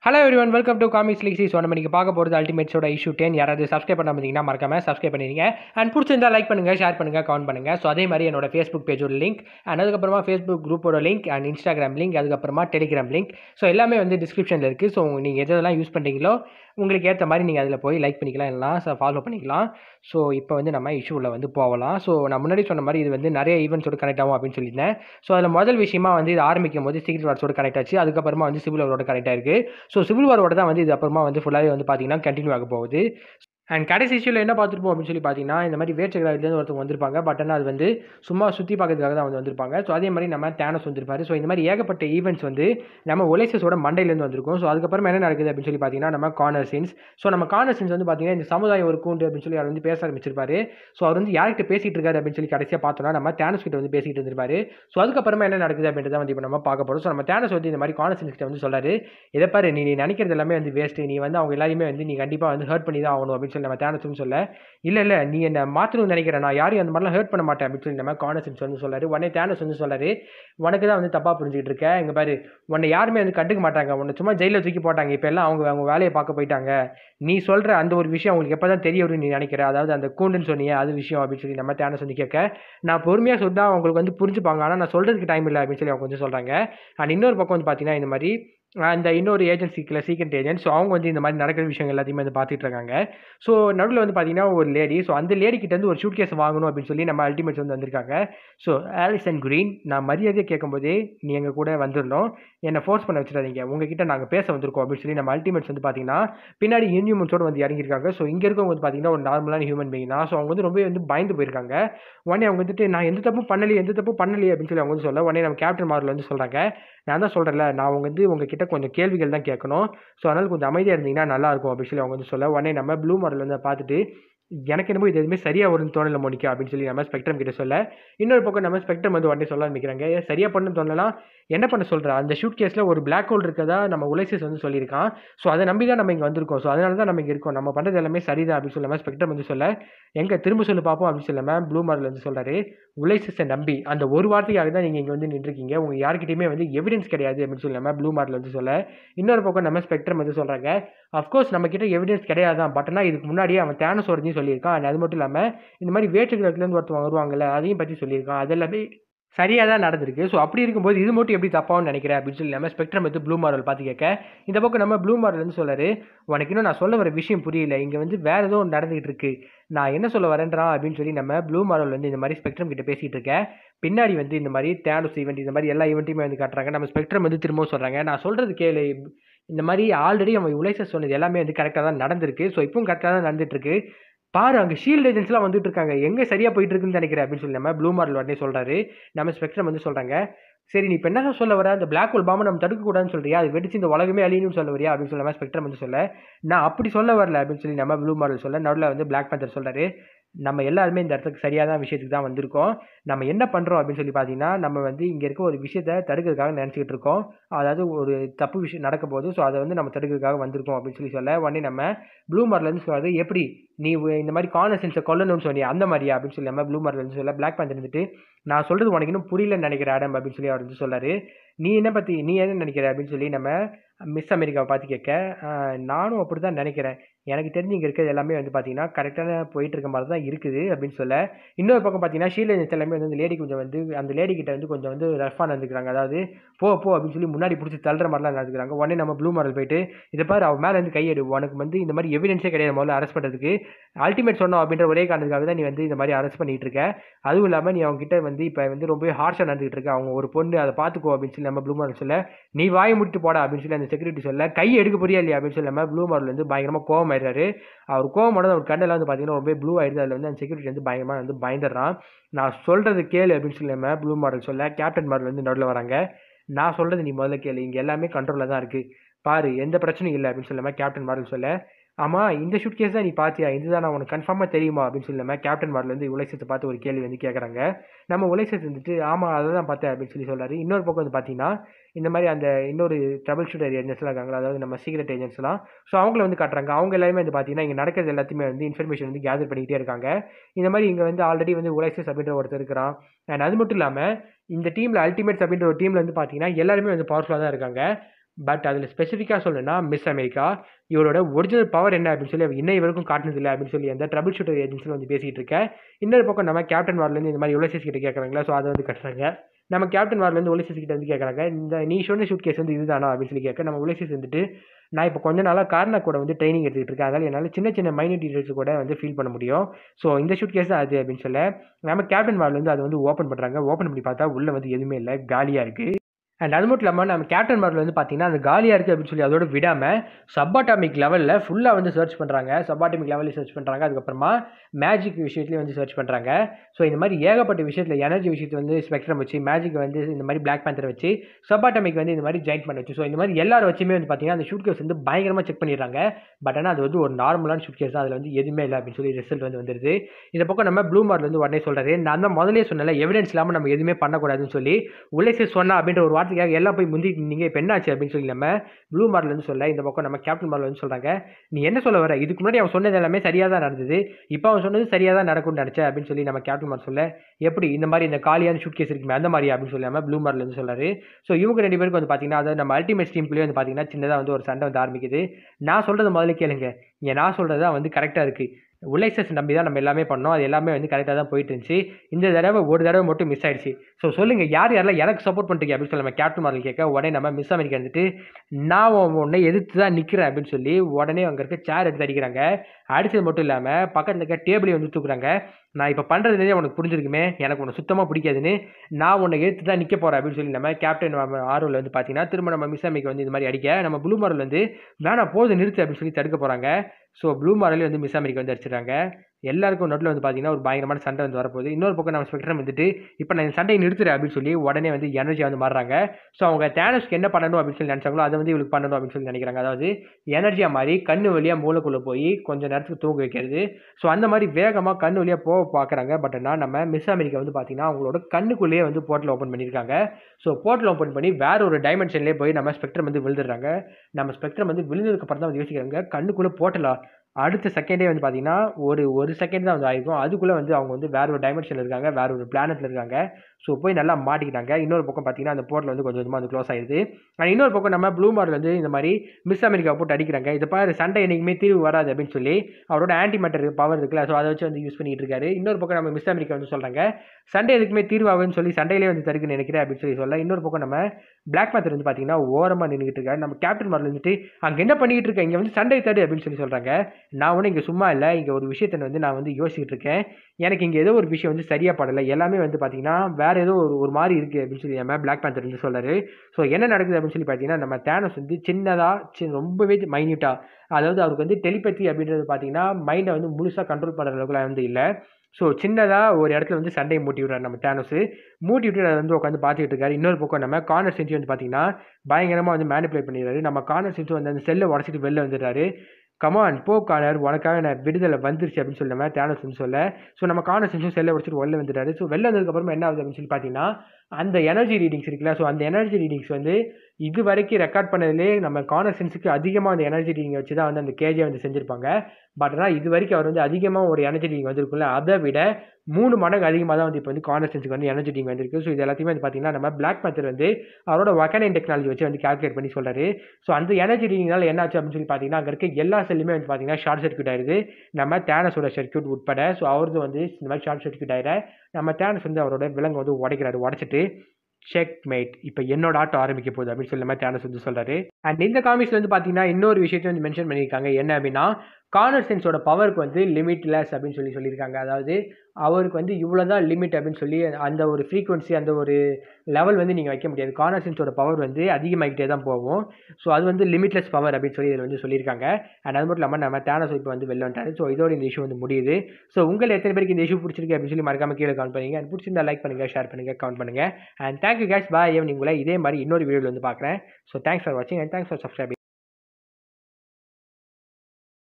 hello everyone welcome to comics லீக்ஸி so நம்ம நீங்கள் பார்க்க போகிறது அல்டிமேட்ஸோட இஷ்யூ டென் யாராவது சப்ஸ்கிரைப் பண்ணாம இருந்தீங்கன்னா மறக்காம சப்ஸ்கிரைப் பண்ணிடுங்க அண்ட் பிடிச்சிருந்தா லைக் பண்ணுங்கள் ஷேர் பண்ணுங்கள் கமெண்ட் பண்ணுங்கள் ஸோ அதே மாதிரி என்னோட ஃபேஸ்புக் பேஜோட லிங்க் அண்ட் அதுக்கப்புறமா ஃபேஸ்புக் குரூப்போட லிங்க் அண்ட் இன்ஸ்டாகிராம் லிங்க் அதுக்கப்புறமா டெலிகிராம் லிங்க் ஸோ எல்லாமே வந்து டிஸ்கிரிப்ஷனில் இருக்குது ஸோ நீங்கள் எதெல்லாம் யூஸ் பண்ணுறீங்களோ உங்களுக்கு ஏற்ற மாதிரி நீங்கள் அதில் போய் லைக் பண்ணிக்கலாம் இல்லைனா ஃபாலோ பண்ணிக்கலாம் ஸோ இப்போ வந்து நம்ம இஷ்யூவில் வந்து போகலாம் ஸோ நான் முன்னாடி சொன்ன மாதிரி இது வந்து நிறைய ஈவெண்ட்ஸோட கனெக்ட் ஆகும் அப்படின்னு சொல்லியிருந்தேன் ஸோ அதில் முதல் விஷயமா வந்து இது ஆரம்பிக்கும் போது சீக்ரெட் வார்ஸோட கனெக்ட் ஆச்சு அதுக்கப்புறமா வந்து சிவில் வாரோட கனெக்ட் ஆயிருக்கு ஸோ சிவில் வாரோட தான் வந்து இது அப்புறமா வந்து ஃபுல்லாகவே வந்து பார்த்தீங்கன்னா கண்டினியூ ஆக போகுது அண்ட் கடைசி இஷ்யூவில் என்ன பார்த்துருப்போம் அப்படின்னு சொல்லி பார்த்தீங்கன்னா இந்த மாதிரி வேற்று கிரகத்துலேருந்து ஒருத்தவங்க வந்திருப்பாங்க பட் ஆனால் அது வந்து சும்மா சுற்றி பார்க்கறதுக்காக தான் வந்து வந்திருப்பாங்க ஸோ அதே மாதிரி நம்ம தேனஸ் வந்திருப்பாரு ஸோ இந்த மாதிரி ஏகப்பட்ட ஈவெண்ட்ஸ் வந்து நம்ம ஒலைசஸோட மண்டையிலேருந்து வந்திருக்கும் ஸோ அதுக்கப்புறமா என்ன நடக்குது அப்படின்னு சொல்லி பார்த்தீங்கன்னா நம்ம கார்னர் சீன்ஸ் ஸோ நம்ம கார்னர் சீன்ஸ் வந்து பார்த்தீங்கன்னா இந்த சமுதாயம் ஒரு கூண்டு அப்படின்னு சொல்லி அவர் வந்து பேச ஆரம்பிச்சிருப்பாரு ஸோ அவர் வந்து யார்கிட்ட பேசிட்டு இருக்காரு அப்படின்னு சொல்லி கடைசியாக பார்த்தோம்னா நம்ம தேனஸ் கிட்ட வந்து பேசிட்டு இருந்திருப்பாரு ஸோ அதுக்கப்புறமா என்ன நடக்குது அப்படின்றத வந்து இப்போ நம்ம பார்க்க போகிறோம் ஸோ நம்ம தேனஸ் வந்து இந்த மாதிரி கார்னர் சீன்ஸ் கிட்ட வந்து சொல்றாரு இதை பாரு நீ நீ நினைக்கிறது எல்லாமே வந்து வேஸ்ட்டு நீ வந்து அவங்க எல்லாரையுமே வந்து நீ கண்டிப்பாக வந்து ஹர்ட் பண்ணி தான் ஆகணும் அப்படின்னு சொல்லி நம்ம தேனஸ் சொல்ல இல்லை இல்லை நீ என்ன மாற்றணும்னு நினைக்கிறேன் நான் யாரையும் அந்த மாதிரிலாம் ஹர்ட் பண்ண மாட்டேன் அப்படின்னு சொல்லி நம்ம கார்னர்ஸ் வந்து சொல்லாரு உடனே தேனஸ் வந்து சொல்லாரு உனக்கு தான் வந்து தப்பாக புரிஞ்சுக்கிட்டு இருக்க இங்கே பாரு உன்னை யாருமே வந்து கண்டுக்க மாட்டாங்க உன்னை சும்மா ஜெயிலில் தூக்கி போட்டாங்க இப்போ எல்லாம் அவங்க அவங்க வேலையை பார்க்க போயிட்டாங்க நீ சொல்கிற அந்த ஒரு விஷயம் அவங்களுக்கு எப்போ தான் தெரிய வரும்னு நீ நினைக்கிற அதாவது அந்த கூண்டுன்னு சொன்னியே அது விஷயம் அப்படின்னு சொல்லி நம்ம தேனஸ் வந்து கேட்க நான் பொறுமையாக சொன்னால் அவங்களுக்கு வந்து புரிஞ்சுப்பாங்க ஆனால் நான் சொல்கிறதுக்கு டைம் இல்லை அப்படின்னு சொல்லி அவங்க வந்து சொல்கிறாங்க அண்ட் இன்னொரு பக்கம் வந்து பார்த்தீங்கன்னா இந்த மாதிரி அந்த இன்னொரு ஏஜென்சிக்கில் சீக்ரெட் ஏஜென்ட் ஸோ அவங்க வந்து இந்த மாதிரி நடக்கிற விஷயங்கள் எல்லாத்தையுமே வந்து பார்த்துட்டு இருக்காங்க ஸோ நடுவில் வந்து பார்த்தீங்கன்னா ஒரு லேடி ஸோ அந்த லேடி கிட்டேருந்து ஒரு ஷூட் கேஸ் வாங்கணும் அப்படின்னு சொல்லி நம்ம அல்டிமேட்ஸ் வந்து வந்திருக்காங்க ஸோ ஆலிஸ் அண்ட் கிரீன் நான் மரியாதையை கேட்கும்போதே நீ எங்கள் கூட வந்துடணும் என்னை ஃபோர்ஸ் பண்ண வச்சிடாதீங்க உங்ககிட்ட நாங்கள் பேச வந்திருக்கோம் அப்படின்னு சொல்லி நம்ம அல்டிமேட்ஸ் வந்து பார்த்தீங்கன்னா பின்னாடி இன்ஹியூமன்ஸோடு வந்து இறங்கியிருக்காங்க ஸோ இங்கே இருக்கவங்க வந்து பார்த்தீங்கன்னா ஒரு நார்மலான ஹியூமன் பீங் தான் ஸோ அவங்க வந்து ரொம்ப வந்து பயந்து போயிருக்காங்க உடனே அவங்க வந்துட்டு நான் எந்த தப்பும் பண்ணலையே எந்த தப்பும் பண்ணலையே அப்படின்னு சொல்லி அவங்க வந்து சொல்ல உடனே நம்ம கேப்டன் மாரில் வந்து சொல்கிறாங்க நான் தான் சொல்கிறேன்ல நான் அவங்க வந்து உங்ககிட்ட கொஞ்சம் கேள்விகள் தான் கேட்கணும் ஸோ அதனால் கொஞ்சம் அமைதியாக இருந்தீங்கன்னா நல்லாயிருக்கும் அப்படின்னு சொல்லி அவங்க வந்து சொல்ல உடனே நம்ம ப்ளூ மாடல் வந்து பார்த்துட்டு எனக்கு என்னமோ இது எதுவுமே சரியாக வரும்னு தோணல மோனிக்கா அப்படின்னு சொல்லி நம்ம ஸ்பெக்ட்ரம் கிட்ட சொல்ல இன்னொரு பக்கம் நம்ம ஸ்பெக்ட்ரம் வந்து உடனே சொல்ல ஆரம்பிக்கிறாங்க சரியாக பண்ண தோணலாம் என்ன பண்ண சொல்கிற அந்த ஷூட் கேஸில் ஒரு பிளாக் ஹோல் இருக்கதா நம்ம உலைசஸ் வந்து சொல்லியிருக்கான் ஸோ அதை நம்பி தான் நம்ம இங்கே வந்திருக்கோம் ஸோ அதனால தான் நம்ம இங்கே இருக்கோம் நம்ம பண்ணுறது எல்லாமே சரிதான் அப்படின்னு சொல்லாமல் ஸ்பெக்ட்ரம் வந்து சொல்ல எங்கே திரும்ப சொல்லி பார்ப்போம் அப்படின்னு சொல்லாமல் ப்ளூ மாடல் வந்து சொல்கிறாரு உலைசஸை நம்பி அந்த ஒரு வார்த்தைக்காக தான் நீங்கள் இங்கே வந்து நின்றுருக்கீங்க உங்கள் யார்கிட்டையுமே வந்து எவிடன்ஸ் கிடையாது அப்படின்னு சொல்லாமல் ப்ளூ மாடல் வந்து சொல்ல இன்னொரு பக்கம் நம்ம ஸ்பெக்ட்ரம் வந்து சொல்கிறாங்க அஃப்கோர்ஸ் நம்ம கிட்ட எவிடன்ஸ் கிடையாது தான் பட் ஆனால் இதுக்கு முன்னாடியே அவன் தேனஸ் வரதையும் சொல்லியிருக்கான் and அது மட்டும் இல்லாமல் இந்த மாதிரி வேற்று கிரகத்துலேருந்து ஒருத்தவங்க வருவாங்கல்ல அதையும் பற்றி சொல்லியிருக்கான் அது எல்லாமே சரியாக தான் நடந்திருக்கு ஸோ அப்படி இருக்கும்போது இது மட்டும் எப்படி தப்பாகவும் நினைக்கிறேன் அப்படின்னு சொல்லி நம்ம ஸ்பெக்ட்ரம் வந்து ப்ளூ மாடல் பார்த்து கேட்க இந்த பக்கம் நம்ம ப்ளூ மாடல் வந்து சொல்லாரு உனக்கு இன்னும் நான் சொல்ல வர விஷயம் புரியல இங்கே வந்து வேறு ஏதோ ஒன்று நடந்துகிட்டு இருக்கு நான் என்ன சொல்ல வரேன்றான் அப்படின்னு சொல்லி நம்ம ப்ளூ மாடல் வந்து இந்த மாதிரி ஸ்பெக்ட்ரம் கிட்ட பேசிகிட்டு இருக்கேன் பின்னாடி வந்து இந்த மாதிரி தேனஸ் ஈவெண்ட் இந்த மாதிரி எல்லா ஈவெண்ட்டையுமே வந்து காட்டுறாங்க நம்ம ஸ்பெக்ட்ரம் வந்து திரும்பவும் சொல்கிறாங்க நான் சொல்கிறது கேளு இந்த மாதிரி ஆல்ரெடி அவன் உலைசஸ் சொன்னது எல்லாமே வந்து கரெக்டாக தான் நடந்திருக்கு ஸோ இப்பவும் கரெக்டாக தான் நடந்துட்டு இருக்கு பாரு அங்கே ஷீல்டு ஏஜென்ட்ஸ்லாம் வந்துட்டு இருக்காங்க எங்கே சரியாக போயிட்டு இருக்குன்னு நினைக்கிறேன் அப்படின்னு சொல்லி நம்ம ப்ளூ மாடல் உடனே சொல்கிறாரு நம்ம ஸ்பெக்ட்ரம் வந்து சொல்கிறாங்க சரி நீ இப்போ என்ன சொல்ல வர அந்த பிளாக் ஹோல் பாம்பை நம்ம தடுக்கக்கூடாதுன்னு சொல்றியா அது வெடிச்சு இந்த உலகமே அழியணும்னு சொல்ல வரியா அப்படின்னு சொல்லாமல் ஸ்பெக்ட்ரம் வந்து சொல்ல நான் அப்படி சொல்ல வரல அப்படின்னு சொல்லி நம்ம ப்ளூ மாடல் சொல்ல நடுவில் வந்து பிளாக் பேந்தர் சொல்கிறாரு நம்ம எல்லாருமே இந்த இடத்துக்கு சரியாக தான் விஷயத்துக்கு தான் வந்திருக்கோம் நம்ம என்ன பண்ணுறோம் அப்படின்னு சொல்லி பார்த்தீங்கன்னா நம்ம வந்து இங்கே இருக்க ஒரு விஷயத்தை தடுக்கிறதுக்காக நினச்சிக்கிட்டு இருக்கோம் அதாவது ஒரு தப்பு விஷயம் நடக்க போகுது ஸோ அதை வந்து நம்ம தடுக்கிறதுக்காக வந்திருக்கோம் அப்படின்னு சொல்லி சொல்ல உடனே நம்ம ப்ளூ மார்லேருந்து சொல்கிறது எப்படி நீ இந்த மாதிரி கார்னசென்ஸை கொல்லணும்னு சொன்னியா அந்த மாதிரியா அப்படின்னு சொல்லி நம்ம ப்ளூ மார்லேருந்து சொல்ல பிளாக் பேந்தர் இருந்துட்டு நான் சொல்கிறது உனக்கு இன்னும் புரியலன்னு நினைக்கிற ஆடம் அப்படின்னு சொல்லி அவர் வந்து சொல்லாரு நீ என்ன பற்றி நீ என்ன நினைக்கிற அப்படின்னு சொல்லி நம்ம மிஸ் அமெரிக்காவை பார்த்து கேட்க நானும் அப்படி தான் நினைக்கிறேன் எனக்கு தெரிஞ்சு இங்கே இருக்கிறது எல்லாமே வந்து பார்த்தீங்கன்னா கரெக்டான போயிட்டு இருக்க மாதிரி தான் இருக்குது அப்படின்னு சொல்ல இன்னொரு பக்கம் பார்த்தீங்கன்னா ஷீலேஜ் எல்லாமே வந்து அந்த லேடி கொஞ்சம் வந்து அந்த லேடி கிட்ட வந்து கொஞ்சம் வந்து ரஃபாக நடந்துக்கிறாங்க அதாவது போ போ அப்படின்னு சொல்லி முன்னாடி பிடிச்சி தள்ளுற மாதிரிலாம் நடந்துக்கிறாங்க உடனே நம்ம ப்ளூ மாடல் போயிட்டு இதை பாரு அவன் மேலே வந்து கையெடு உனக்கு வந்து இந்த மாதிரி எவிடன்ஸே கிடையாது முதல்ல அரெஸ்ட் பண்ணுறதுக்கு அல்டிமேட் சொன்னோம் அப்படின்ற ஒரே காரணத்துக்காக தான் நீ வந்து இந்த மாதிரி அரெஸ்ட் பண்ணிட்டு இருக்க அதுவும் இல்லாமல் நீ அவங்க கிட்ட வந்து இப்போ வந்து ரொம்பவே ஹார்ஷாக நடந்துகிட்டு இருக்க அவங்க ஒரு பொண்ணு அதை பார்த்துக்கோ அப்படின்னு சொல்லி நம்ம ப்ளூ மாடல் சொல்ல நீ வாயை முடிட்டு போடா அப்படின்னு சொல்லி அந்த செக்யூரிட்டி சொல்ல கை எடுக்க போறியா இல்லையா அப்படின்னு சொல்லி நம்ம ப்ளூ மாடல் வந்து பயங்கரமாக கோவம் ஆயிடுறாரு அவர் கோவம் அவர் கண்ணில் வந்து பார்த்தீங்கன்னா ரொம்ப ப்ளூ ஆயிடுது அதில் வந்து அந்த செக்யூரிட்டி வந்து பயங்கரமாக வந்து பயந்துடுறான் நான் சொல்கிறது கேளு அப்படின்னு சொல்லி நம்ம ப்ளூ மாடல் சொல்ல கேப்டன் மாடல் வந்து நடுவில் வராங்க நான் சொல்கிறது நீ முதல்ல கேளு இங்கே எல்லாமே கண்ட்ரோலில் தான் இருக்குது பாரு எந்த பிரச்சனையும் இல்லை அப்படின்னு சொல்லாமல் கேப்டன் மாடல் சொல்ல ஆமாம் இந்த ஷூட் கேஸ் தான் நீ பார்த்தியா இதுதான் நான் உனக்கு கன்ஃபார்மாக தெரியுமா அப்படின்னு சொல்லாமல் கேப்டன் மாடல் வந்து உலைசத்தை பார்த்து ஒரு கேள்வி வந்து கேட்குறாங்க நம்ம உலைசத்து வந்துட்டு ஆமாம் அதை தான் பார்த்தேன் அப்படின்னு சொல்லி சொல்கிறாரு இன்னொரு பக்கம் வந்து பார்த்தீங்கன்னா இந்த மாதிரி அந்த இன்னொரு ட்ரபிள் ஷூட்டர் ஏஜென்ட்ஸ்லாம் இருக்காங்களா அதாவது நம்ம சீக்ரெட் ஏஜென்ட்ஸ்லாம் ஸோ அவங்கள வந்து காட்டுறாங்க அவங்க எல்லாருமே வந்து பார்த்தீங்கன்னா இங்கே நடக்கிறது எல்லாத்தையுமே வந்து இன்ஃபர்மேஷன் வந்து கேதர் பண்ணிக்கிட்டே இருக்காங்க இந்த மாதிரி இங்கே வந்து ஆல்ரெடி வந்து உலைசஸ் அப்படின்ற ஒருத்தர் இருக்கிறான் அண்ட் அது மட்டும் இல்லாமல் இந்த டீமில் அல்டிமேட்ஸ் அப்படின்ற ஒரு டீமில் வந்து பார்த்தீங்கன்னா எல்லாருமே வந்து பவர்ஃபுல்லாக தான் இருக்காங்க பட் அதில் ஸ்பெசிஃபிக்காக சொல்லணும்னா மிஸ் அமெரிக்கா இவரோட ஒரிஜினல் பவர் என்ன அப்படின்னு சொல்லி அவர் இன்னை வரைக்கும் காட்டினது இல்லை அப்படின்னு சொல்லி அந்த ட்ரபிள் ஷூட்டர் ஏஜென்சியில் வந்து பேசிகிட்டு இருக்கேன் இன்னொரு பக்கம் நம்ம கேப்டன் வார்லேருந்து இந்த மாதிரி யுலசிஸ் கிட்ட கேட்குறாங்களா ஸோ அதை வந்து கட்டுறாங்க நம்ம கேப்டன் வார்லேருந்து உலசிஸ் கிட்ட வந்து கேட்குறாங்க இந்த நீ சொன்ன ஷூட் கேஸ் வந்து இதுதானா அப்படின்னு சொல்லி கேட்க நம்ம உலசிஸ் வந்துட்டு நான் இப்போ கொஞ்ச நாளாக காரண கூட வந்து ட்ரைனிங் எடுத்துகிட்டு இருக்கேன் அதனால் என்னால் சின்ன சின்ன மைனூட் டீடைல்ஸ் கூட வந்து ஃபீல் பண்ண முடியும் ஸோ இந்த ஷூட் கேஸ் தான் அது அப்படின்னு சொல்ல நம்ம கேப்டன் வார்லேருந்து அதை வந்து ஓப்பன் பண்ணுறாங்க ஓப்பன் பண்ணி பார்த்தா உள்ளே வந்து எதுவுமே இல்லை காலியாக இருக்குது அண்ட் அது மட்டும் இல்லாமல் நம்ம கேப்டன் மார்வல் வந்து பார்த்தீங்கன்னா அந்த காலியாக இருக்குது அப்படின்னு சொல்லி அதோட விடாமல் சப்பாட்டாமிக் லெவலில் ஃபுல்லாக வந்து சர்ச் பண்ணுறாங்க சப்பாட்டாமிக் லெவலில் சர்ச் பண்ணுறாங்க அதுக்கப்புறமா மேஜிக் விஷயத்துலையும் வந்து சர்ச் பண்ணுறாங்க ஸோ இந்த மாதிரி ஏகப்பட்ட விஷயத்தில் எனர்ஜி விஷயத்தை வந்து ஸ்பெக்ட்ரம் வச்சு மேஜிக் வந்து இந்த மாதிரி பிளாக் பேந்தர் வச்சு சப்பாட்டாமிக் வந்து இந்த மாதிரி ஜாயின் பண்ண வச்சு ஸோ இந்த மாதிரி எல்லாரும் வச்சுமே வந்து பார்த்தீங்கன்னா அந்த ஷூட் கேஸ் வந்து பயங்கரமாக செக் பண்ணிடுறாங்க பட் ஆனால் அது வந்து ஒரு நார்மலான ஷூட் கேஸ் தான் அதில் வந்து எதுவுமே இல்லை அப்படின்னு சொல்லி ரிசல்ட் வந்து வந்துருது இந்த பக்கம் நம்ம ப்ளூ மார்க் வந்து உடனே சொல்கிறாரு நான் தான் முதலே சொன்னல எவிடன்ஸ் இல்லாமல் நம்ம எதுவுமே பண்ணக்கூடாதுன்னு சொல்லி உலேசே சொன்னா அப்படின்ற ஒரு வார்த்தைக்காக எல்லாம் போய் முந்தி நீங்கள் இப்போ என்னாச்சு அப்படின்னு சொல்லி நம்ம ப்ளூ மார்ல இருந்து சொல்ல இந்த பக்கம் நம்ம கேப்டன் மார்ல வந்து சொல்கிறாங்க நீ என்ன சொல்ல வர இதுக்கு முன்னாடி அவன் சொன்னது எல்லாமே சரியாக தான் நடந்தது இப்போ அவன் சொன்னது சரியாக தான் நடக்கும்னு நினச்சேன் அப்படின்னு சொல்லி நம்ம கேப்டன் மார் சொல்ல எப்படி இந்த மாதிரி இந்த காலியான ஷூட் கேஸ் இருக்குமே அந்த மாதிரி அப்படின்னு சொல்லி நம்ம ப்ளூ மார்ல இருந்து சொல்றாரு ஸோ இவங்க ரெண்டு பேருக்கு வந்து பார்த்தீங்கன்னா அதாவது நம்ம அல்டிமேட் டீம்குள்ளேயே வந்து பார்த்தீங்கன்னா சின்னதாக வந்து ஒரு சண்டை வந்து ஆரம்பிக்குது நான் சொல்கிறது முதல்ல கேளுங்க இங்கே நான் சொல்கிறது தான் வந்து கரெக்டாக இருக்குது உலைசஸ் நம்பி தான் நம்ம எல்லாமே பண்ணோம் அது எல்லாமே வந்து கரெக்டாக தான் போயிட்டு இருந்துச்சு இந்த தடவை ஒரு தடவை மட்டும் மிஸ் ஆயிடுச்சு ஸோ சொல்லுங்கள் யார் யாரெல்லாம் எனக்கு சப்போர்ட் பண்ணுறீங்க அப்படின்னு சொல்லி நம்ம கேப்டன் மார்வல் கேட்க உடனே நம்ம மிஸ் அமெரிக்கா வந்துட்டு நான் உன்னை எதிர்த்து தான் நிற்கிறேன் அப்படின்னு சொல்லி உடனே அங்கே இருக்க சேர் எடுத்து அடிக்கிறாங்க அடிச்சது மட்டும் இல்லாமல் பக்கத்தில் இருக்க டேபிளையும் வந்து தூக்குறாங்க நான் இப்போ பண்ணுறதுலேயே உனக்கு புரிஞ்சிருக்குமே எனக்கு உனக்கு சுத்தமாக பிடிக்காதுன்னு நான் உன்னை எடுத்து தான் நிற்க போகிறேன் அப்படின்னு சொல்லி நம்ம கேப்டன் ஆர்வல் வந்து பார்த்தீங்கன்னா திரும்ப நம்ம மிஸ் அம்மைக்கு வந்து இந்த மாதிரி அடிக்க நம்ம ப்ளூ மாரல் வந்து வேணாம் போது நிறுத்து அப்படின்னு சொல்லி தடுக்க போகிறாங்க ஸோ ப்ளூ மாரலே வந்து மிஸ் அமெரிக்கா வந்து அடிச்சிடுறாங்க எல்லாருக்கும் நோட்டில் வந்து பார்த்தீங்கன்னா ஒரு பயங்கரமான சண்டை வந்து வரப்போகுது இன்னொரு பக்கம் நம்ம ஸ்பெக்ட்ரம் வந்துட்டு இப்போ நான் இந்த சண்டையை நிறுத்துறேன் அப்படின்னு சொல்லி உடனே வந்து எனர்ஜி வந்து மாறுறாங்க ஸோ அவங்க தேனஸ்க்கு என்ன பண்ணணும் அப்படின்னு சொல்லி நினச்சாங்களோ அதை வந்து இவளுக்கு பண்ணணும் அப்படின்னு சொல்லி நினைக்கிறாங்க அதாவது எனர்ஜியாக மாதிரி கண்ணு வழியாக மூளைக்குள்ளே போய் கொஞ்சம் நேரத்துக்கு தூங்க வைக்கிறது ஸோ அந்த மாதிரி வேகமாக கண்ணு வழியாக போக பார்க்குறாங்க பட் ஆனால் நம்ம மிஸ் அமெரிக்கா வந்து பார்த்தீங்கன்னா அவங்களோட கண்ணுக்குள்ளேயே வந்து போர்ட்டல் ஓப்பன் பண்ணியிருக்காங்க ஸோ போர்ட்டல் ஓப்பன் பண்ணி வேற ஒரு டைமென்ஷன்லேயே போய் நம்ம ஸ்பெக்ட்ரம் வந்து விழுந்துடுறாங்க நம்ம ஸ்பெக்ட்ரம் வந்து விழுந்ததுக்கு அப்புறம் தான் வந்து யோசிக்கிறாங்க கண்ணுக்குள்ளே போர்ட்டலா அடுத்த செகண்டே வந்து பார்த்தீங்கன்னா ஒரு ஒரு செகண்ட் தான் வந்து ஆயிருக்கும் அதுக்குள்ளே வந்து அவங்க வந்து வேற ஒரு டைமென்ஷனில் இருக்காங்க வேற ஒரு பிளானெட்டில் இருக்காங்க ஸோ போய் நல்லா மாட்டிக்கிட்டாங்க இன்னொரு பக்கம் பார்த்தீங்கன்னா அந்த போர்ட்டில் வந்து கொஞ்சம் கொஞ்சமாக வந்து க்ளோஸ் ஆயிடுது அண்ட் இன்னொரு பக்கம் நம்ம ப்ளூ மார்ல் வந்து இந்த மாதிரி மிஸ் அமெரிக்கா போட்டு அடிக்கிறாங்க இதை பாரு சண்டை என்றைக்குமே தீர்வு வராது அப்படின்னு சொல்லி அவரோட ஆன்டி மேட்டர் பவர் இருக்குல்ல ஸோ அதை வச்சு வந்து யூஸ் பண்ணிட்டு இருக்காரு இன்னொரு பக்கம் நம்ம மிஸ் அமெரிக்கா வந்து சொல்கிறாங்க சண்டை எதுக்குமே தீர்வாகுன்னு சொல்லி சண்டையிலே வந்து தருக்குன்னு நினைக்கிறேன் அப்படின்னு சொல்லி சொல்ல இன்னொரு பக்கம் நம்ம பிளாக் மேத்தர் வந்து பார்த்தீங்கன்னா ஓரமாக நின்றுட்டு இருக்காரு நம்ம கேப்டன் மார்ல வந்துட்டு அங்கே என்ன பண்ணிட்டு இருக்க இங்கே வந்து சண்டை தடு அப்படின்னு சொல்லி சொல்கிறாங்க நான் ஒன்றும் இங்கே சும்மா இல்லை இங்கே ஒரு விஷயத்தை வந்து நான் வந்து யோசிச்சுட்டு இருக்கேன் எனக்கு இங்கே ஏதோ ஒரு விஷயம் வந்து சரியாக படலை எல்லாமே வந்து பார்த்தீங்கன்னா வேறு ஏதோ ஒரு ஒரு மாதிரி இருக்குது அப்படின்னு சொல்லி நம்ம பிளாக் பேந்தர் வந்து சொல்கிறாரு ஸோ என்ன நடக்குது அப்படின்னு சொல்லி பார்த்தீங்கன்னா நம்ம தேனஸ் வந்து சின்னதாக சி ரொம்பவே மைன்யூட்டாக அதாவது அவருக்கு வந்து டெலிபதி அப்படின்றது பார்த்தீங்கன்னா மைண்டை வந்து முழுசாக கண்ட்ரோல் பண்ணுற அளவுக்குலாம் வந்து இல்லை ஸோ சின்னதாக ஒரு இடத்துல வந்து சண்டையை மூட்டி விடுறாரு நம்ம தேனோஸ் மூட்டி விட்டு அதை வந்து உட்காந்து பார்த்துட்டு இருக்காரு இன்னொரு பக்கம் நம்ம கார்னர் செஞ்சு வந்து பார்த்தீங்கன்னா பயங்கரமாக வந்து மேனிப்புலேட் பண்ணிடுறாரு நம்ம கார்னர் செஞ்சு வந்து அந்த செல்லை உடச்சிட்டு வெளில வந்துடுறாரு கமான் போ கார்னர் உனக்காக நான் விடுதலை வந்துருச்சு அப்படின்னு சொல்லி நம்ம தேனஸ் வந்து சொல்ல ஸோ நம்ம கார்னர் செஞ்சும் செல்லை உடச்சிட்டு வெளில வந்துட்டாரு ஸோ வெளில வந்ததுக்கப்புறமா என்ன ஆகுது அப்படின்னு சொல்லி பார்த்தீங்கன்னா அந்த எனர்ஜி ரீடிங்ஸ் இருக்குல்ல ஸோ அந்த எனர்ஜி ரீடிங்ஸ் வந்து இது வரைக்கும் ரெக்கார்ட் பண்ணதுலேயே நம்ம கார்னர் சென்ஸுக்கு அதிகமாக அந்த எனர்ஜி ரீடிங் வச்சு தான் வந்து அந்த கேஜே வந்து செஞ்சுருப்பாங்க பட் ஆனால் இது வரைக்கும் அவர் வந்து அதிகமாக ஒரு எனர்ஜி ரீடிங் வந்திருக்குல்ல அதை விட மூணு மடங்கு அதிகமாக தான் வந்து இப்போ வந்து கார்னர் சென்ஸுக்கு வந்து எனர்ஜி ரீடிங் வந்திருக்கு ஸோ இது எல்லாத்தையுமே வந்து பார்த்தீங்கன்னா நம்ம பிளாக் மேத்தர் வந்து அவரோட வக்கனைன் டெக்னாலஜி வச்சு வந்து கால்குலேட் பண்ணி சொல்கிறாரு ஸோ அந்த எனர்ஜி ரீடிங்னால என்ன ஆச்சு அப்படின்னு சொல்லி பார்த்தீங்கன்னா அங்கே இருக்க எல்லா செல்லுமே வந்து பார்த்தீங்கன்னா ஷார்ட் சர்க்யூட் ஆயிருது நம்ம தேனஸோட சர்க்யூட் உட்பட ஸோ அவரது வந்து இந்த மாதிரி ஷார்ட் சர்க்யூட் ஆயிட நம்ம தேனஸ் வந்து அவரோட விலங்கு வந்து உடைக்கிறாரு உடச்சிட்டு செக் மேட் இப்போ என்னோட ஆட்டம் ஆரம்பிக்க போகுது அப்படின்னு சொல்லி மாதிரி தேனஸ் வந்து சொல்கிறாரு அண்ட் இந்த காமிக்ஸ்ல வந்து பார்த்தீங்கன்னா இன்னொரு விஷயத்தையும் வந்து மென்ஷன் பண்ணியிருக்காங்க என்ன அப்படின்னா கார்னர் சென்ஸோட பவருக்கு வந்து லிமிட்லெஸ் அப்படின்னு சொல்லி சொல்லியிருக்காங்க அதாவது அவருக்கு வந்து இவ்வளோ தான் லிமிட் அப்படின்னு சொல்லி அந்த ஒரு ஃப்ரீக்வன்சி அந்த ஒரு லெவல் வந்து நீங்கள் வைக்க முடியாது கார்னர் சென்ஸோட பவர் வந்து அதிகமாகிட்டே தான் போகும் ஸோ அது வந்து லிமிட்லெஸ் பவர் அப்படின்னு சொல்லி இதில் வந்து சொல்லியிருக்காங்க அண்ட் அது மட்டும் இல்லாமல் நம்ம தேனஸ் இப்போ வந்து வெளில வந்துட்டாரு ஸோ இதோட இந்த இஷ்யூ வந்து முடியுது ஸோ உங்களை எத்தனை பேருக்கு இந்த இஷ்யூ பிடிச்சிருக்கு அப்படின்னு சொல்லி மறக்காம கீழே கவுண்ட் பண்ணுங்க அண்ட் பிடிச்சிருந்தா லைக் பண்ணுங்கள் ஷேர் பண்ணுங்கள் கவுண்ட் பண்ணுங்கள் அண்ட் தேங்க்யூ கேஸ் பாய் உங்களை இதே மாதிரி இன்னொரு வீடியோவில் வந்து பார்க்குறேன் ஸோ தேங்க்ஸ் ஃபார் வாட்சிங் அண்ட் தேங்க்ஸ் ஃபார் சப்ஸ்கிரைபிங்